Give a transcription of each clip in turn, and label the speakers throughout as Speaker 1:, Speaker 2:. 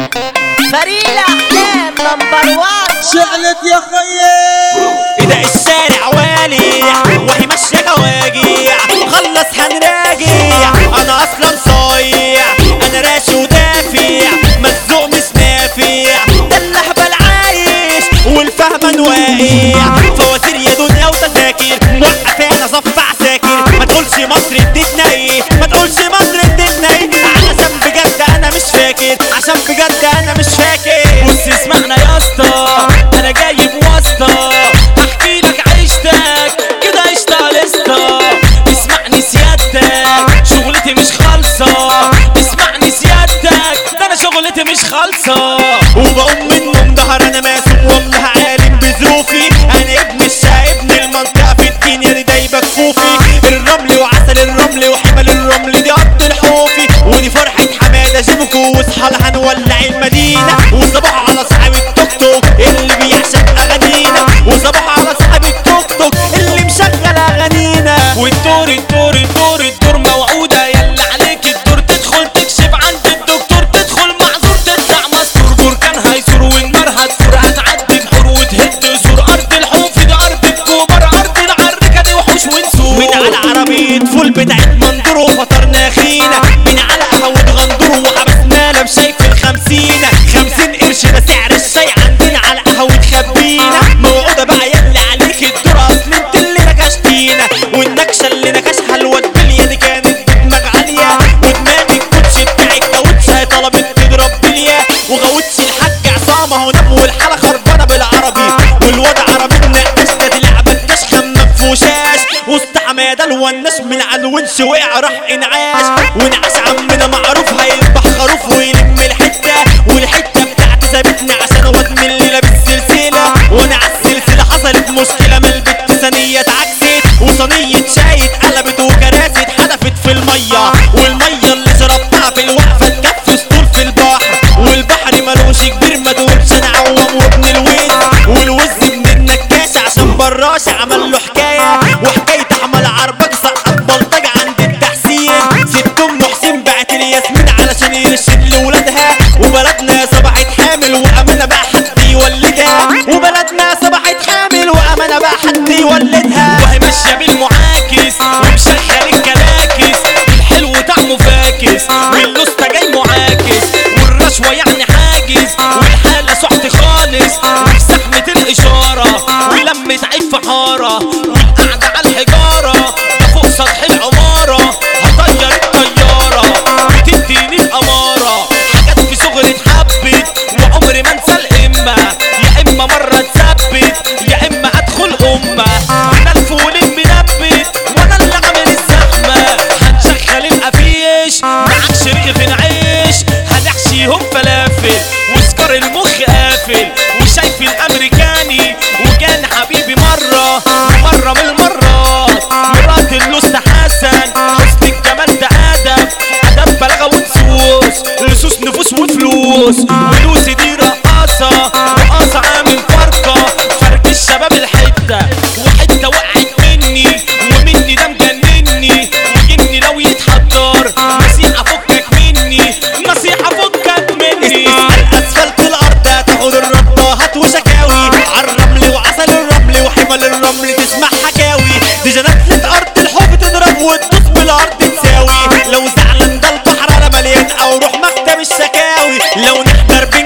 Speaker 1: فريق الاحلام نمبر 1
Speaker 2: شعلت يا خيي
Speaker 3: ايده الشارع والي وهي ماشيه جواجيع خلص هنراجع انا اصلا صايع انا راشي ودافع مزوق مش نافع ده اللهبل عايش والفهمان واقع فواتير يا دنيا وتذاكر موقفانا صف عساكر ما تقولش مصر اديتنا ايه ما تقولش مصر اديتنا ايه عشان بجد انا مش فاكر عشان بجد انا مش فاكر بص اسمعنا يا اسطى انا جايب واسطه احكي لك عيشتك كده قشطه لسطه اسمعني سيادتك شغلتي مش خالصه اسمعني سيادتك ده انا شغلتي مش خالصه وبقوم من النوم ظهر انا ماسك والله عالم بظروفي انا ابن الشقا ابن المنطقه في الدين يا دايبه كفوفي الرمل وعسل الرمل وحمل الرمل دي ارض الحوفي ودي فرحه حماده جيبكو واصحى هنولع المدينه وصباح على صاحب التوك توك اللي بيعشق اغانينا وصباح على صاحب التوك توك اللي مشغل اغانينا والدور الدور الدور الدور موعوده يلا عليك الدور تدخل تكشف عند الدكتور تدخل معذور تطلع مستور بركان هيسور والنار هتفور هتعدي بحور وتهد سور ارض الحوف دي ارض الكوبر ارض العركه دي وحوش ونسور من على عربيه فول بتاعت مندور وفطرنا اخينا من على قهوه غندور وحبسنا بشاي في الخمسين خمسين قرش ده سعر الشاي عندنا على قهوه خبينا موعوده بقى يلا عليك الدور اصل انت اللي نكشتينا والنكشه اللي نكشها الواد بليا دي كانت دماغ عاليه ودماغ الكوتش بتاع الكاوتش هي طلبت تضرب بليا وغوتش الحاج عصام اهو نام والحاله خربانه بالعربي والواد عربي النقاش ده دي لعبه كشخه مفوشاش وسط حماده الوناش من على الونش وقع راح انعاش وانعاش عمنا معروف هيذبح خروف ويلم الحته والحته بتاعتي سابتني عشان واد من اللي لابس سلسله وانا على السلسله حصلت مشكله من البت ثانيه اتعكست وصينيه شاي اتقلبت وكراسي اتحدفت في الميه والميه اللي شربتها في الوقفه تكفي سطول في البحر والبحر ملوش كبير ما تقولش انا عوام وابن الوز والوز ابن النكاش عشان براش عمل له حكايه وحكايه احمد عربك سقط بلطج عند التحسين ست ام حسين بعت الياسمين علشان يرشد لولادها وبلدنا صبحت حامل وامانه بقى حد يولدها وبلدنا صبحت حامل وامانه بقى حد يولدها وهي ماشيه بالمعاكس ومشغل الكلاكس الحلو طعمه فاكس واللوسته جاي معاكس والرشوه يعني حاجز والحاله سحت خالص وفي زحمه الاشاره ولمة عيب في حاره والقعده على الحجاره ده فوق سطح العماره هطير الطياره وتديني الاماره حاجات في صغري اتحبت وعمري ما انسى الامه يا اما مره تثبت يا اما ادخل امه انا الفول المنبت وانا اللي عامل الزحمه هنشغل القفيش معاك شريك العيش هنحشيهم فلافل وسكر المخ قافل وشايف الامريكاني وكان حبيبي مره ومره من المرات مرات اللوست حسن حسن الجمال ده ادب ادب بلاغه وتسوس لصوص نفوس وفلوس ولوسي دي رقاصه رقاصه عامل فرقه فرق الشباب الحته وحته وقعت مني ومني ده مجنني وجني لو يتحضر نصيحه فكك مني نصيحه فكك مني اسفلت الارض هتاخد الربطه هات وشكاوي عالرمل وعسل الرمل وحمل الرمل تسمع حكاوي دي جنات ارض الحب تضرب وتدوس بالارض تساوي لو زعلان ده البحر انا مليان او روح مكتب الشكاوي لو نحضر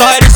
Speaker 3: طائر